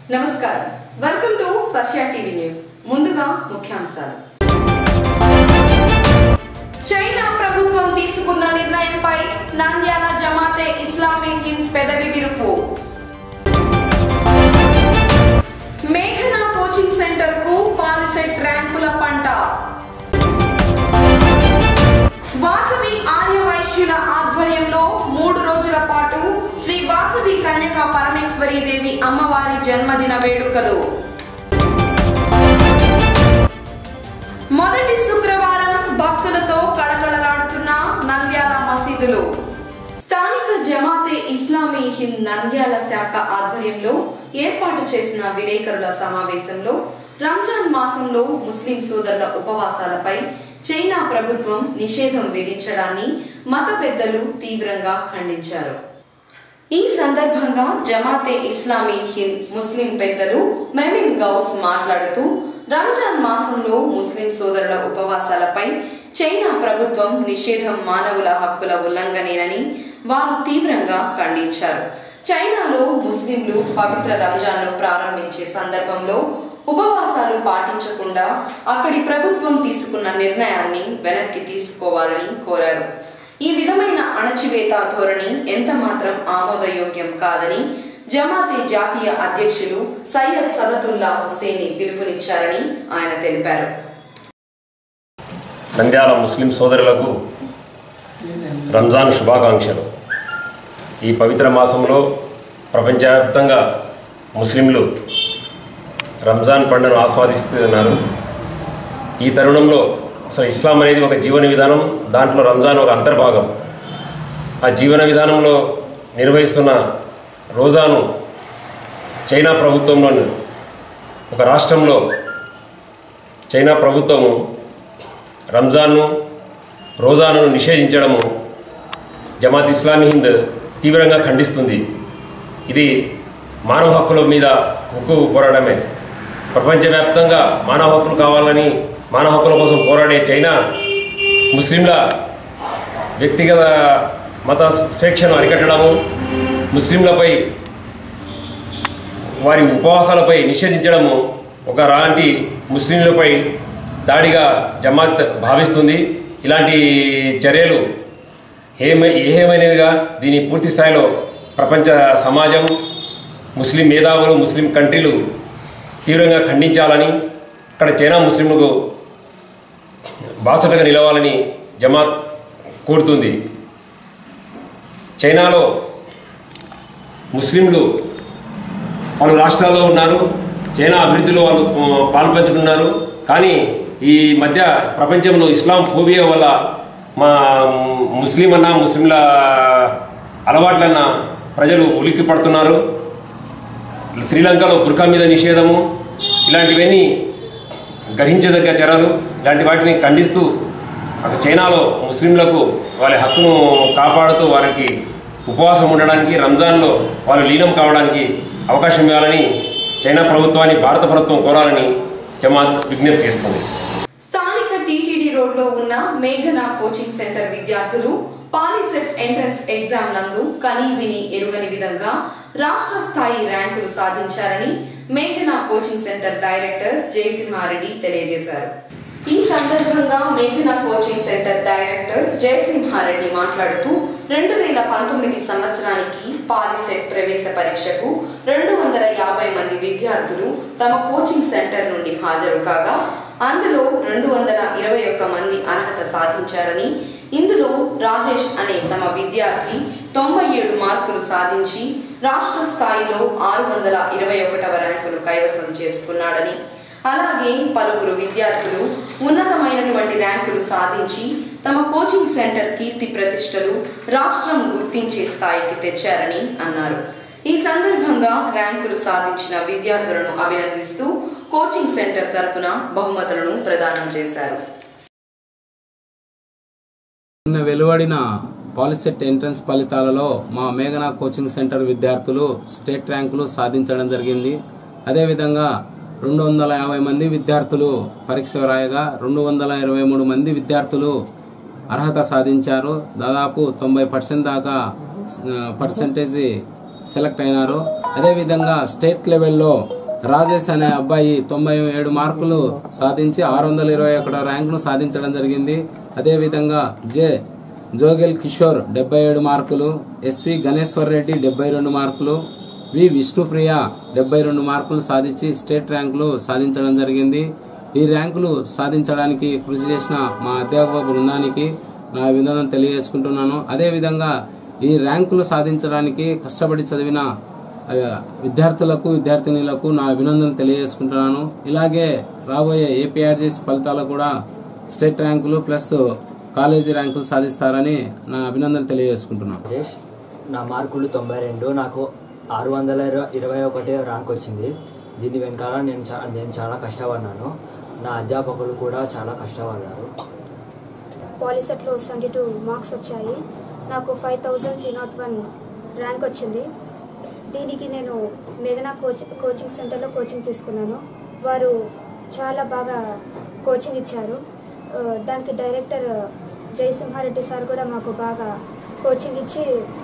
నమస్కారం welcome to Sashya TV news ముందుగా ముఖ్యాంశాలు చైనా ప్రభుత్వం తీసుకున్న నిర్ణయంపై నంద్యాల జమాతే ఇస్లామీ హింద్ పెదవి విరుపు మేఘనా కోచింగ్ సెంటర్ కు పాలిసెట్ ర్యాంకుల పంట వాసవి ఆర్య వైశ్యుల ఆధ్వర్యంలో మూడు రోజుల పాటు శ్రీ వాసవి కన్యక పరమేశ్వరి దేవి అమ్మవారి జన్మదిన వేడుకలు మొదటి శుక్రవారం భక్తులతో కళకళలాడుతున్న నంద్యాల మసీదులు స్థానిక జమాతే ఇస్లామీ హింద్ నంద్యాల శాఖ ఆధ్వర్యంలో ఏర్పాటు చేసిన విలేకరుల సమావేశంలో రంజాన్ మాసంలో ముస్లిం సోదరుల ఉపవాసాలపై చైనా ప్రభుత్వం నిషేధం విధించడాన్ని మత పెద్దలు తీవ్రంగా ఖండించారు ఈ సందర్భంగా జమాతే ఇస్లామీ హింద్ ముస్లిం పెద్దలు మెమిన్ గౌస్ మాట్లాడుతూ రంజాన్ మాసంలో ముస్లిం సోదరుల ఉపవాసాలపై చైనా ప్రభుత్వం నిషేధం మానవుల హక్కుల ఉల్లంఘనేనని వారు తీవ్రంగా ఖండించారు చైనాలో ముస్లింలు పవిత్ర రంజాన్ను ప్రారంభించే సందర్భంలో ఉపవాసాలు పాటించకుండా అక్కడి ప్రభుత్వం తీసుకున్న నిర్ణయాన్ని వెనక్కి తీసుకోవాలని కోరారు ఈ విధమైన అణచివేత ధోరణి ఎంత మాత్రం ఆమోదయోగ్యం కాదని జమాతే జాతీయ అధ్యక్షులు సయ్యద్ సదతుల్లా హుస్సేని పిలుపునిచ్చారని ఆయన తెలిపారు నంద్యాల ముస్లిం సోదరులకు రంజాన్ శుభాకాంక్షలు ఈ పవిత్ర మాసంలో ప్రపంచవ్యాప్తంగా ముస్లింలు రంజాన్ పండుగను ఆస్వాదిస్తున్నారు ఈ తరుణంలో అసలు ఇస్లాం అనేది ఒక జీవన విధానం దాంట్లో రంజాన్ ఒక అంతర్భాగం ఆ జీవన విధానంలో నిర్వహిస్తున్న రోజాను చైనా ప్రభుత్వంలోని ఒక రాష్ట్రంలో చైనా ప్రభుత్వము రంజాన్ను రోజాను నిషేధించడము జమాత్ ఇస్లామీ హింద్ తీవ్రంగా ఖండిస్తుంది ఇది మానవ హక్కుల మీద ఉక్కు పోరాడమే ప్రపంచవ్యాప్తంగా మానవ హక్కులు కావాలని మానవ హక్కుల కోసం పోరాడే చైనా ముస్లింల వ్యక్తిగత మత స్వేచ్ఛను అరికట్టడము ముస్లింలపై వారి ఉపవాసాలపై నిషేధించడము ఒక రాంటి ముస్లింలపై దాడిగా జమాత్ భావిస్తుంది ఇలాంటి చర్యలు ఏమై ఏమైనవిగా దీని పూర్తి స్థాయిలో ప్రపంచ సమాజం ముస్లిం మేధావులు ముస్లిం కంట్రీలు తీవ్రంగా ఖండించాలని ఇక్కడ చైనా ముస్లింలకు బాసటగా నిలవాలని జమాత్ కోరుతుంది చైనాలో ముస్లింలు పలు రాష్ట్రాల్లో ఉన్నారు చైనా అభివృద్ధిలో వాళ్ళు ఆ, పాల్పంచుకున్నారు కానీ ఈ మధ్య ప్రపంచంలో ఇస్లాం ఫోబియా వల్ల మా ముస్లిం అన్న ముస్లింల అలవాట్లన్న ప్రజలు ఉలిక్కి పడుతున్నారు శ్రీలంకలో బుర్కా మీద నిషేధము ఇలాంటివన్నీ గ్రహించదగ్గ చర్యలు ఇలాంటి వాటిని ఖండిస్తూ అక్కడ చైనాలో ముస్లింలకు వాళ్ళ హక్కును కాపాడుతూ వారికి ఉపవాసం ఉండడానికి రంజాన్లో వాళ్ళు లీనం కావడానికి అవకాశం ఇవ్వాలని చైనా ప్రభుత్వాన్ని భారత ప్రభుత్వం కోరాలని జమాత్ విజ్ఞప్తి చేస్తుంది స్థానిక టీటీడీ రోడ్ లో ఉన్న మేఘనా కోచింగ్ సెంటర్ విద్యార్థులు పాలిసెట్ ఎంట్రన్స్ ఎగ్జామ్ నందు కనీ విని ఎరుగని విధంగా రాష్ట్ర స్థాయి ర్యాంకులు సాధించారని మేఘనా కోచింగ్ సెంటర్ డైరెక్టర్ జయసింహారెడ్డి తెలియజేశారు ఈ సందర్భంగా మేఘనా కోచింగ్ సెంటర్ డైరెక్టర్ జయసింహారెడ్డి మాట్లాడుతూ రెండు వేల పంతొమ్మిది సంవత్సరానికి పాలిసెట్ ప్రవేశ పరీక్షకు రెండు వందల యాభై మంది విద్యార్థులు తమ కోచింగ్ సెంటర్ నుండి హాజరు కాగా అందులో రెండు వందల ఇరవై ఒక్క మంది అర్హత సాధించారని ఇందులో రాజేష్ అనే తమ విద్యార్థి తొంభై ఏడు మార్కులు సాధించి రాష్ట్ర స్థాయిలో ఆరు వందల ఇరవై ఒకటవ ర్యాంకును కైవసం చేసుకున్నాడని అలాగే పలువురు విద్యార్థులు ఉన్నతమైనటువంటి ర్యాంకులు సాధించి తమ కోచింగ్ సెంటర్ కీర్తి ప్రతిష్టలు రాష్ట్రం గుర్తించే స్థాయికి తెచ్చారని అన్నారు ఈ సందర్భంగా ర్యాంకులు సాధించిన విద్యార్థులను అభినందిస్తూ కోచింగ్ సెంటర్ తరపున బహుమతులను ప్రదానం చేశారు నిన్న వెలువడిన పాలిసెట్ ఎంట్రన్స్ ఫలితాలలో మా మేఘనా కోచింగ్ సెంటర్ విద్యార్థులు స్టేట్ ర్యాంకులు సాధించడం జరిగింది అదేవిధంగా రెండు వందల యాభై మంది విద్యార్థులు పరీక్ష రాయగా రెండు వందల ఇరవై మూడు మంది విద్యార్థులు అర్హత సాధించారు దాదాపు తొంభై పర్సెంట్ దాకా పర్సెంటేజ్ సెలెక్ట్ అయినారు అదేవిధంగా స్టేట్ లెవెల్లో రాజేష్ అనే అబ్బాయి తొంభై ఏడు మార్కులు సాధించి ఆరు వందల ఇరవై ఒకటో ర్యాంకును సాధించడం జరిగింది అదేవిధంగా జె జోగెల్ కిషోర్ డెబ్బై ఏడు మార్కులు ఎస్వి గణేశ్వర్ రెడ్డి డెబ్బై రెండు మార్కులు వి విష్ణుప్రియ డెబ్బై రెండు మార్కులు సాధించి స్టేట్ ర్యాంకులు సాధించడం జరిగింది ఈ ర్యాంకులు సాధించడానికి కృషి చేసిన మా అధ్యాపక బృందానికి నా అభినందన తెలియజేసుకుంటున్నాను అదేవిధంగా ఈ ర్యాంకులు సాధించడానికి కష్టపడి చదివిన ఆ, విద్యార్థులకు విద్యార్థినులకు నా అభినందన తెలియజేసుకుంటున్నాను ఇలాగే రాబోయే ఏపీఆర్జీసీ ఫలితాలు కూడా స్టేట్ ర్యాంకులు ప్లస్ కాలేజీ ర్యాంకులు సాధిస్తారని నా అభినందన తెలియజేసుకుంటున్నాను రాజేష్ నా మార్కులు తొంభై రెండు నాకు ఆరు వందల ఇరవై- ఇరవై ఒకటి ర్యాంక్ వచ్చింది దీని వెనకాల నేను చా నేను చాలా కష్టపడినాను నా అధ్యాపకులు కూడా చాలా కష్టపడ్డారు పాలిసెట్లో సెవెంటీ టూ మార్క్స్ వచ్చాయి నాకు five thousand three nought one rank వచ్చింది దీనికి నేను మేఘనా కోచ్ కోచింగ్ సెంటర్లో కోచింగ్ తీసుకున్నాను వారు చాలా బాగా కోచింగ్ ఇచ్చారు ఆ, దానికి డైరెక్టర్ జయసింహారెడ్డి సార్ కూడా మాకు బాగా కోచింగ్ ఇచ్చి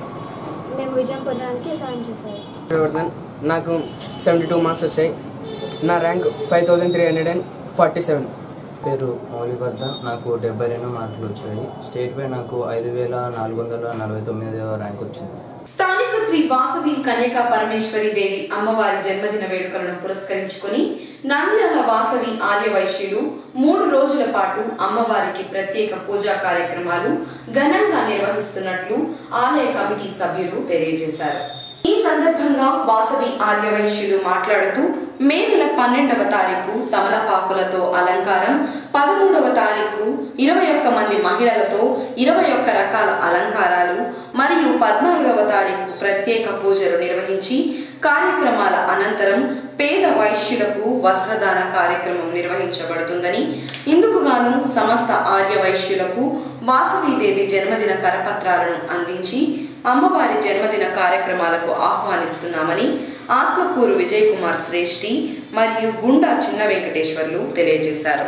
మేము విజయం పొందడానికి సాయం చేశారు ప్రవర్ధన్ నాకు సెవెంటీ టూ మార్క్స్ వచ్చాయి నా rank five thousand three hundred and forty seven పేరు మౌలికర్ధన్ నాకు డెబ్బై రెండు మార్కులు వచ్చాయి స్టేట్ పై నాకు ఐదు వేల నాలుగు వందల నలభై తొమ్మిది ర్యాంక్ వచ్చింది స్థానిక శ్రీ వాసవి కన్యకా పరమేశ్వరి దేవి అమ్మవారి జన్మదిన వేడుకలను పురస్కరించుకొని నంద్యాల వాసవి ఆర్య వైశ్యులు మూడు రోజుల పాటు అమ్మవారికి ప్రత్యేక పూజా కార్యక్రమాలు ఘనంగా నిర్వహిస్తున్నట్లు ఆలయ కమిటీ సభ్యులు తెలియజేశారు ఈ సందర్భంగా వాసవి ఆర్య వైశ్యులు మాట్లాడుతూ మే నెల పన్నెండవ తారీఖు తమలపాకులతో అలంకారం పదమూడవ తారీఖు ఇరవై ఒక్క మంది మహిళలతో ఇరవై ఒక్క రకాల అలంకారాలు మరియు పద్నాలుగవ తారీఖు ప్రత్యేక పూజలు నిర్వహించి కార్యక్రమాల అనంతరం పేద వైశ్యులకు వస్త్రదాన కార్యక్రమం నిర్వహించబడుతుందని ఇందుకుగాను సమస్త ఆర్య వైశ్యులకు వాసవీదేవి జన్మదిన కరపత్రాలను అందించి అమ్మవారి జన్మదిన కార్యక్రమాలకు ఆహ్వానిస్తున్నామని ఆత్మకూరు విజయ్ కుమార్ శ్రేష్ఠి మరియు గుండా చిన్న వెంకటేశ్వర్లు తెలియజేశారు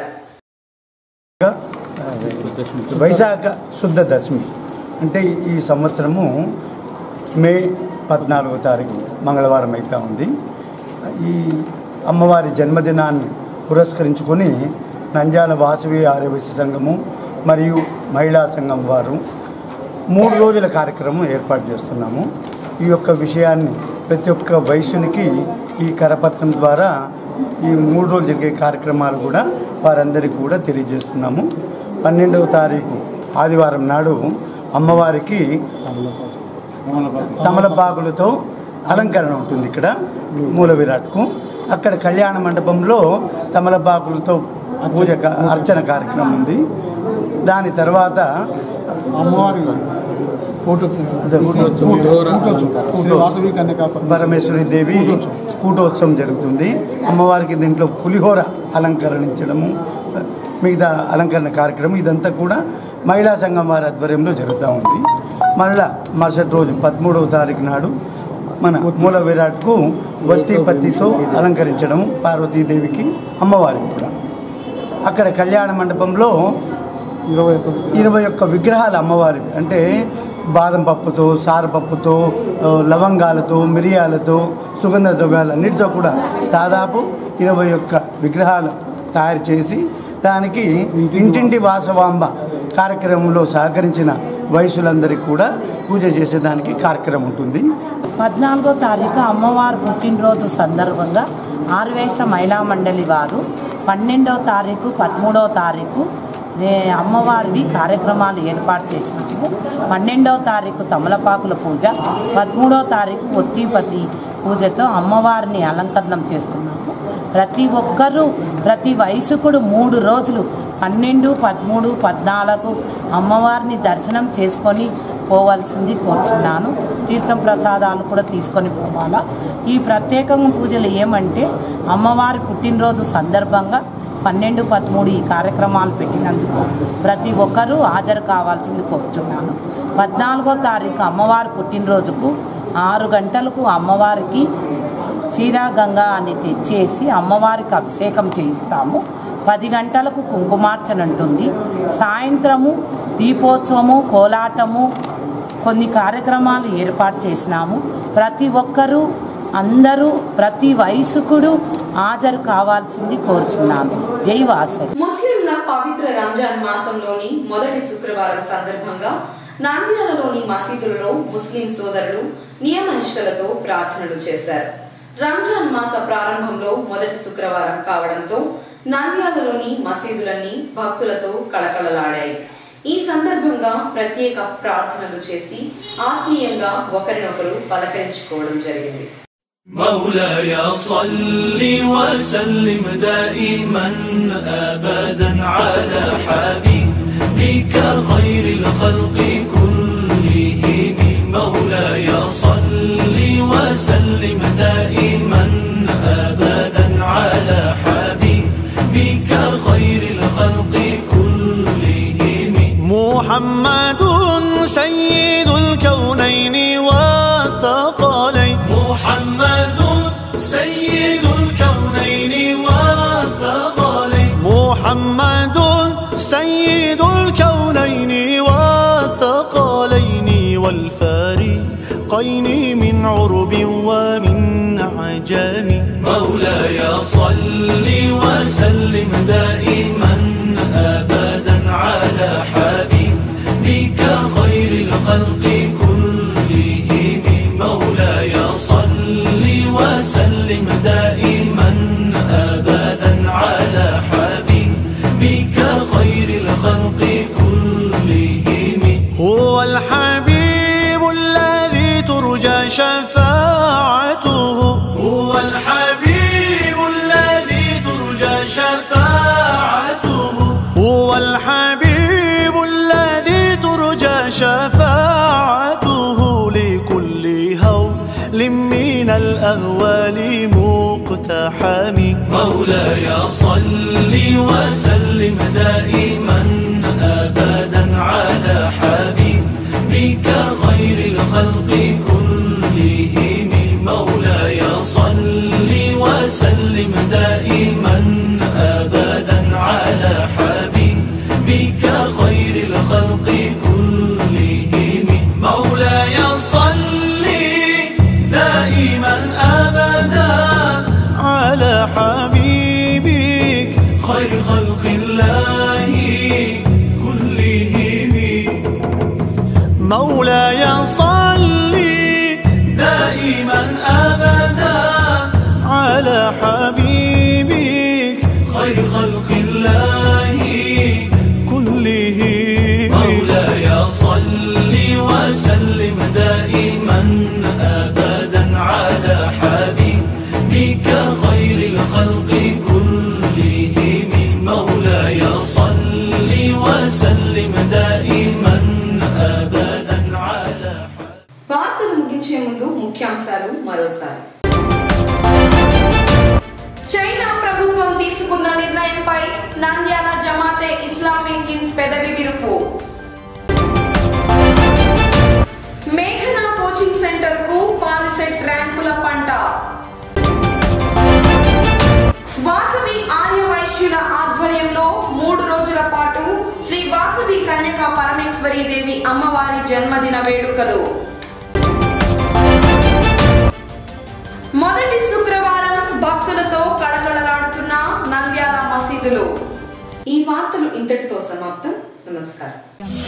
వైశాఖ శుద్ధ దశమి అంటే ఈ సంవత్సరము మే పద్నాలుగో తారీఖు మంగళవారం అయితే ఉంది ఈ అమ్మవారి జన్మదినాన్ని పురస్కరించుకొని నంద్యాల వాసవి ఆర్యవైశ్య సంఘము మరియు మహిళా సంఘం వారు మూడు రోజుల కార్యక్రమం ఏర్పాటు చేస్తున్నాము ఈ యొక్క విషయాన్ని ప్రతి ఒక్క వైశ్యునికి ఈ కరపత్రం ద్వారా ఈ మూడు రోజులు జరిగే కార్యక్రమాలు కూడా వారందరికీ కూడా తెలియజేస్తున్నాము పన్నెండవ తారీఖు ఆదివారం నాడు అమ్మవారికి తమలపాకులతో అలంకరణ ఉంటుంది ఇక్కడ మూల విరాట్కు అక్కడ కళ్యాణ మండపంలో తమలపాకులతో పూజ క- అర్చన కార్యక్రమం ఉంది దాని తర్వాత అమ్మవారి ఫోటో శ్రీ వాసవి కన్యకా పరమేశ్వరి దేవి కూటోత్సవం జరుగుతుంది అమ్మవారికి దీంట్లో పులిహోర అలంకరించడము మిగతా అలంకరణ కార్యక్రమం ఇదంతా కూడా మహిళా సంఘం వారి ఆధ్వర్యంలో జరుగుతూ ఉంది మళ్ళా మరుసటి రోజు పదమూడవ తారీఖు నాడు మన మూల విరాట్కు వత్తి పత్తితో అలంకరించడం పార్వతీదేవికి అమ్మవారికి కూడా అక్కడ కళ్యాణ మండపంలో ఇరవై ఒక్క ఇరవై ఒక్క విగ్రహాలు అమ్మవారివి అంటే బాదం పప్పుతో సారపప్పుతో ఆ, లవంగాలతో మిరియాలతో సుగంధ ద్రవ్యాలన్నిటితో కూడా దాదాపు ఇరవై ఒక్క విగ్రహాలు తయారు చేసి దానికి ఇంటింటి వాసవాంబ కార్యక్రమంలో సహకరించిన వయసులందరికీ కూడా పూజ చేసేదానికి కార్యక్రమం ఉంటుంది పద్నాలుగో తారీఖు అమ్మవారి పుట్టినరోజు సందర్భంగా ఆర్వేశ మహిళా మండలి వారు పన్నెండవ తారీఖు పదమూడవ తారీఖు నే- అమ్మవారివి కార్యక్రమాలు ఏర్పాటు చేసినాము పన్నెండవ తారీఖు తమలపాకుల పూజ పదమూడవ తారీఖు ఒత్తిపతి పూజతో అమ్మవారిని అలంకరణం చేస్తున్నాము ప్రతి ఒక్కరూ ప్రతి వయసుకుడు మూడు రోజులు పన్నెండు పదమూడు పద్నాలుగు అమ్మవారిని దర్శనం చేసుకొని పోవాల్సింది కోరుచున్నాను తీర్థం ప్రసాదాలు కూడా తీసుకొని పోవాలా ఈ ప్రత్యేకంగా పూజలు ఏమంటే అమ్మవారి పుట్టినరోజు సందర్భంగా పన్నెండు పదమూడు ఈ కార్యక్రమాలు పెట్టినందుకు ప్రతి ఒక్కరూ హాజరు కావాల్సింది కోరుచున్నాను పద్నాలుగో తారీఖు అమ్మవారి పుట్టినరోజుకు ఆరు గంటలకు అమ్మవారికి క్షీరా గంగా అని తెచ్చేసి అమ్మవారికి అభిషేకం చేయిస్తాము పది గంటలకు కుంకుమార్చన ఉంటుంది సాయంత్రము దీపోత్సవము కోలాటము కొన్ని కార్యక్రమాలు ఏర్పాటు చేసినాము ప్రతి ఒక్కరూ అందరూ ప్రతి వయసుకుడు హాజరు కావాల్సింది కోరుచున్నాను జై వాసవి ముస్లింల పవిత్ర రంజాన్ మాసంలోని మొదటి శుక్రవారం సందర్భంగా నాంద్యాలలోని మసీదులలో ముస్లిం సోదరులు నియమనిష్టలతో ప్రార్థనలు చేశారు రంజాన్ మాస ప్రారంభంలో మొదటి శుక్రవారం కావడంతో నాంద్యాలలోని మసీదులన్నీ భక్తులతో కళకళలాడాయి ఈ సందర్భంగా ప్రత్యేక ప్రార్థనలు చేసి ఆత్మీయంగా ఒకరినొకరు పలకరించుకోవడం జరిగింది مولاي صل وسلم دائما ابدا على حبيبك خير الخلق كلهم مولاي صل وسلم دائما ابدا على حبيبك خير الخلق كلهم محمد سيد الكونين والثقلين محمد سيد الكونين والثقلين محمد سيد الكونين والثقلين والفارقين من عرب ومن عجم مولاي صل وسلم دائما ابدا على حبيبك خير الخلق كلهم مولاي صل وسلم دائما ابدا على حبيبك خير الخلق كلهم هو الحبيب الذي ترجى شفاعته هو الحبيب الذي ترجى شفاعته هو الحبيب الذي ترجى شفاعته لكل هول من الأهوال مقتحم مولاي صل وسلم دائما أبدا على حبيبك خير الخلق كلهم مولاي صل وسلم دائما أبدا على حبيبك خير الخلق كلهم مولاي صل دائما أبدا على حبيبك خير خلق الله كلهم مولاي صل دائما أبدا على حبيبك خير خلق الله كلهم مولاي صل وسلم دائما أبدا على حبيبك خير الخلق كلهم مولاي صل وسلم دائما أبدا على వార్తలు ముగించే ముందు ముఖ్యాంశాలు మరోసారి చైనా ప్రభుత్వం తీసుకున్న నిర్ణయంపై నంద్యాల జమాతే ఇస్లామీ హింద్ పెదవి విరుపు మేఘనా కోచింగ్ సెంటర్ కు పాలిసెట్ ర్యాంకుల పంట వాసవి ఆర్య వైశ్యుల ఆధ్వర్యంలో మూడు రోజుల పాటు శ్రీ వాసవి కన్యక పరమేశ్వరీ దేవి అమ్మవారి జన్మదిన వేడుకలు మొదటి శుక్రవారం భక్తులతో కళకళలాడుతున్న నంద్యాల మసీదులు ఈ వార్తలు ఇంతటితో సమాప్తం నమస్కారం